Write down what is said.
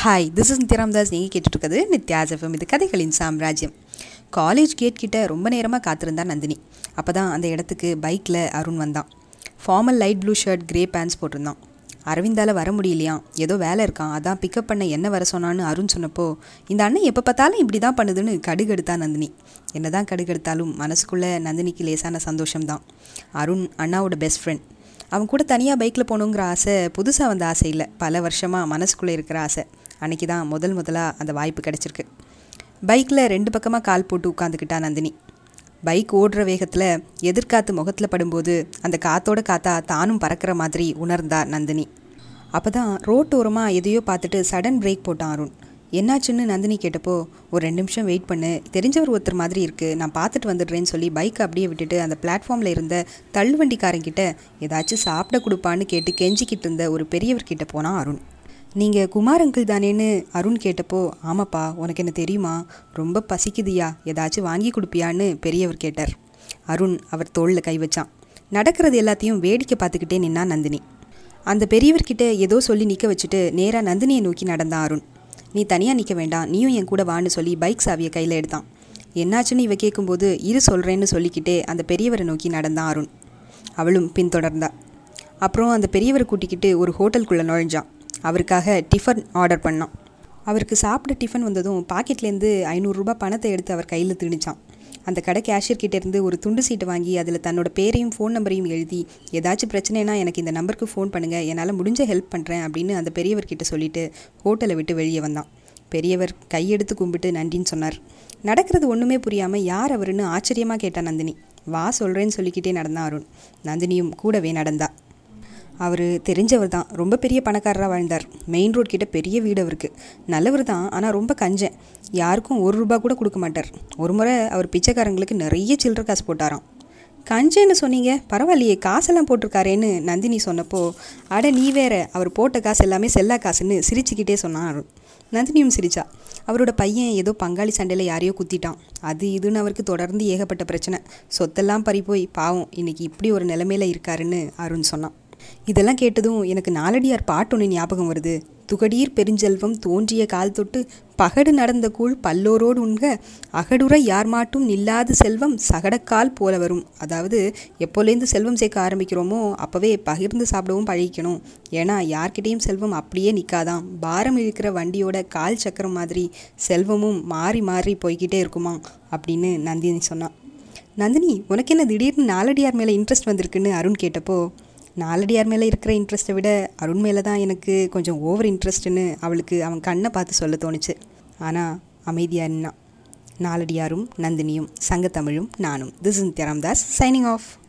hi this is நித்யாராம்தாஸ் நீங்கள் கேட்டுட்ருக்கிறது Nithya's FM இது கதைகளின் சாம்ராஜ்யம் காலேஜ் கேட் கிட்ட ரொம்ப நேரமாக காத்திருந்தா நந்தினி அப்போ தான் அந்த இடத்துக்கு பைக்கில் அருண் வந்தான் formal light blue shirt grey pants போட்டிருந்தான் அரவிந்தால் வர முடியலையாம் ஏதோ வேலை இருக்கான் அதான் பிக்கப் பண்ண என்ன வர சொன்னான்னு அருண் சொன்னப்போ இந்த அண்ணன் எப்போ பார்த்தாலும் இப்படி தான் பண்ணுதுன்னு கடுகெடுத்தா நந்தினி என்ன தான் கடுகெடுத்தாலும் மனசுக்குள்ளே நந்தினிக்கு லேசான சந்தோஷம்தான் அருண் அண்ணாவோட பெஸ்ட் ஃப்ரெண்ட் அவன் கூட தனியாக பைக்கில் போகணுங்கிற ஆசை புதுசாக வந்த ஆசை இல்லை பல வருஷமாக மனசுக்குள்ளே இருக்கிற ஆசை அன்றைக்கி தான் முதல் முதலாக அந்த வாய்ப்பு கிடச்சிருக்கு பைக்கில் ரெண்டு பக்கமாக கால் போட்டு உட்காந்துக்கிட்டா நந்தினி பைக் ஓடுற வேகத்தில் எதிர்காத்து முகத்தில் படும்போது அந்த காத்தோட காத்தா தானும் பறக்கிற மாதிரி உணர்ந்தா நந்தினி அப்போ தான் ரோட்டோரமாக எதையோ பார்த்துட்டு சடன் பிரேக் போட்டான் அருண் என்னாச்சுன்னு நந்தினி கேட்டப்போ ஒரு ரெண்டு நிமிஷம் வெயிட் பண்ணு தெரிஞ்சவர் ஒருத்தர் மாதிரி இருக்குது நான் பார்த்துட்டு வந்துடுறேன்னு சொல்லி பைக்கை அப்படியே விட்டுட்டு அந்த பிளாட்ஃபார்மில் இருந்த தள்ளுவண்டிக்காரங்கிட்ட ஏதாச்சும் சாப்பிட கொடுப்பான்னு கேட்டு கெஞ்சிக்கிட்டு இருந்த ஒரு பெரியவர்கிட்ட போனான் அருண் நீங்கள் குமார் அங்கிள் தானேன்னு அருண் கேட்டப்போ ஆமாப்பா உனக்கு என்ன தெரியுமா ரொம்ப பசிக்குதுயா ஏதாச்சும் வாங்கி கொடுப்பியான்னு பெரியவர் கேட்டார் அருண் அவர் தோளில் கை வச்சான் நடக்கிறது எல்லாத்தையும் வேடிக்கை பார்த்துக்கிட்டே நின்னா நந்தினி அந்த பெரியவர்கிட்ட ஏதோ சொல்லி நிற்க வச்சுட்டு நேராக நந்தினியை நோக்கி நடந்தான் அருண் நீ தனியாக நிற்க வேண்டாம் நீயும் என் கூட வான்னு சொல்லி பைக் சாவியை கையில் எடுத்தான் என்னாச்சுன்னு இவ கேட்கும்போது இரு சொல்கிறேன்னு சொல்லிக்கிட்டே அந்த பெரியவரை நோக்கி நடந்தான் அருண் அவளும் பின்தொடர்ந்தா அப்புறம் அந்த பெரியவரை கூட்டிக்கிட்டு ஒரு ஹோட்டலுக்குள்ளே நுழைஞ்சான் அவருக்காக டிஃபன் ஆர்டர் பண்ணான் அவருக்கு சாப்பிட டிஃபன் வந்ததும் பாக்கெட்லேருந்து ஐநூறுரூபா பணத்தை எடுத்து அவர் கையில் திணிச்சான் அந்த கடை கேஷியர் கிட்டேருந்து ஒரு துண்டு சீட்டை வாங்கி அதில் தன்னோட பேரையும் ஃபோன் நம்பரையும் எழுதி ஏதாச்சும் பிரச்சனைனா எனக்கு இந்த நம்பருக்கு ஃபோன் பண்ணுங்கள் என்னால் முடிஞ்ச ஹெல்ப் பண்ணுறேன் அப்படின்னு அந்த பெரியவர்கிட்ட சொல்லிட்டு ஹோட்டலை விட்டு வெளியே வந்தான் பெரியவர் கையெடுத்து கும்பிட்டு நன்றின்னு சொன்னார் நடக்கிறது ஒன்றுமே புரியாமல் யார் அவருன்னு ஆச்சரியமாக கேட்டா நந்தினி வா சொல்கிறேன்னு சொல்லிக்கிட்டே நடந்தான் அருண் நந்தினியும் கூடவே நடந்தா அவர் தெரிஞ்சவர் தான் ரொம்ப பெரிய பணக்காரராக வாழ்ந்தார் மெயின் ரோட் கிட்ட பெரிய வீடு அவருக்கு நல்லவர் தான் ஆனால் ரொம்ப கஞ்சன் யாருக்கும் ஒரு ரூபா கூட கொடுக்க மாட்டார் ஒரு முறை அவர் பிச்சைக்காரங்களுக்கு நிறைய சில்லற காசு போட்டாராம் கஞ்சேன்னு சொன்னீங்க பரவாயில்லையே காசெல்லாம் போட்டிருக்காரேன்னு நந்தினி சொன்னப்போ அட நீ வேற அவர் போட்ட காசு எல்லாமே செல்லா காசுன்னு சிரிச்சுக்கிட்டே சொன்னான் அருண் நந்தினியும் சிரிச்சா அவரோட பையன் ஏதோ பங்காளி சண்டையில் யாரையோ குத்திட்டான் அது இதுன்னு அவருக்கு தொடர்ந்து ஏகப்பட்ட பிரச்சனை சொத்தெல்லாம் பறி போய் பாவம் இன்னைக்கு இப்படி ஒரு நிலைமையில இருக்காருன்னு அருண் சொன்னான் இதெல்லாம் கேட்டதும் எனக்கு நாலடியார் பாட்டு ஒன்று ஞாபகம் வருது துகடீர் பெருஞ்செல்வம் தோன்றிய கால் தொட்டு பகடு நடந்த கூழ் பல்லோரோடு உண்க அகடுற யார் மாட்டும் நில்லாத செல்வம் சகடக்கால் போல வரும் அதாவது எப்போலேருந்து செல்வம் சேர்க்க ஆரம்பிக்கிறோமோ அப்போவே பகிர்ந்து சாப்பிடவும் பழகிக்கணும் ஏன்னா யார்கிட்டேயும் செல்வம் அப்படியே நிற்காதான் பாரம் இழுக்கிற வண்டியோட கால் சக்கரம் மாதிரி செல்வமும் மாறி மாறி போய்கிட்டே இருக்குமா அப்படின்னு நந்தினி சொன்னான் நந்தினி உனக்கு என்ன திடீர்னு நாலடியார் மேலே இன்ட்ரெஸ்ட் வந்திருக்குன்னு அருண் கேட்டப்போ நாலடியார் மேலே இருக்கிற இன்ட்ரெஸ்ட்டை விட அருண் மேலே தான் எனக்கு கொஞ்சம் ஓவர் இன்ட்ரெஸ்ட்டுன்னு அவளுக்கு அவன் கண்ணை பார்த்து சொல்ல தோணுச்சு ஆனால் அமைதியாக நின்னா நாலடியாரும் நந்தினியும் சங்கத்தமிழும் நானும் this is Nithyaram Das signing of